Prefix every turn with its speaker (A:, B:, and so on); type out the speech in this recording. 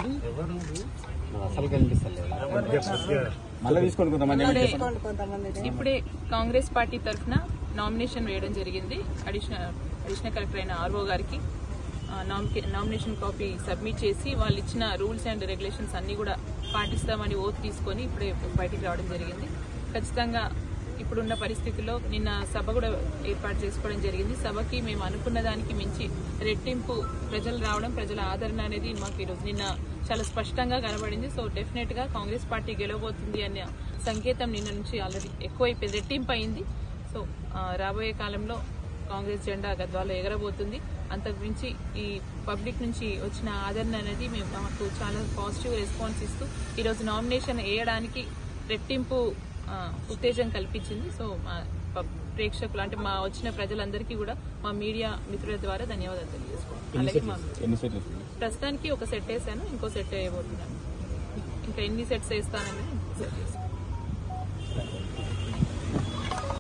A: అసలు కనిపిస్తలేదు మళ్ళీ తీసుకోండి కొంతమంది
B: ఇప్పుడే ఇప్పుడే కాంగ్రెస్ పార్టీ తరఫున నామినేషన్ వేయడం జరిగింది అడిషనల్ అడిషనల్ కలెక్టర్ అయిన ఆర్ఓ గారికి ఆ, నామికే- నామినేషన్ కాపీ సబ్మిట్ చేసి వాళ్ళు ఇచ్చిన రూల్స్ అండ్ రెగ్యులేషన్స్ అన్ని కూడా పాటిస్తామని ఓత్ తీసుకొని ఇప్పుడే బయటికి రావడం జరిగింది ఖచ్చితంగా ఇప్పుడున్న పరిస్థితుల్లో నిన్న సభ కూడా ఏర్పాటు చేసుకోవడం జరిగింది సభకి మేము అనుకున్న దానికి మించి రెట్టింపు ప్రజలు రావడం ప్రజల ఆదరణ అనేది మాకు ఈరోజు నిన్న చాలా స్పష్టంగా కనబడింది సో డెఫినెట్ గా కాంగ్రెస్ పార్టీ గెలవబోతుంది అనే సంకేతం నిన్న నుంచి ఆల్రెడీ ఎక్కువైపోయింది రెట్టింపు అయింది సో ఆ, రాబోయే కాలంలో కాంగ్రెస్ జెండా గద్వాలో ఎగరబోతుంది అంతకు మించి ఈ పబ్లిక్ నుంచి వచ్చిన ఆదరణ అనేది మేము మాకు చాలా పాజిటివ్ రెస్పాన్స్ ఇస్తూ ఈరోజు నామినేషన్ వేయడానికి రెట్టింపు ఆ, ఉత్తేజం కల్పించింది సో మా పబ్- ప్రేక్షకులు అంటే మా వచ్చిన ప్రజలందరికీ కూడా మా మీడియా మిత్రుల ద్వారా ధన్యవాదాలు తెలియజేసుకుంటాం అలాగే మా
A: ఎన్ని సెట్లు
B: ప్రస్తుతానికి ఒక సెట్ వేసాను ఇంకో సెట్ వేయబోతున్నాను ఇంకా ఎన్ని సెట్స్ వేస్తానని సెట్ వేస్తాను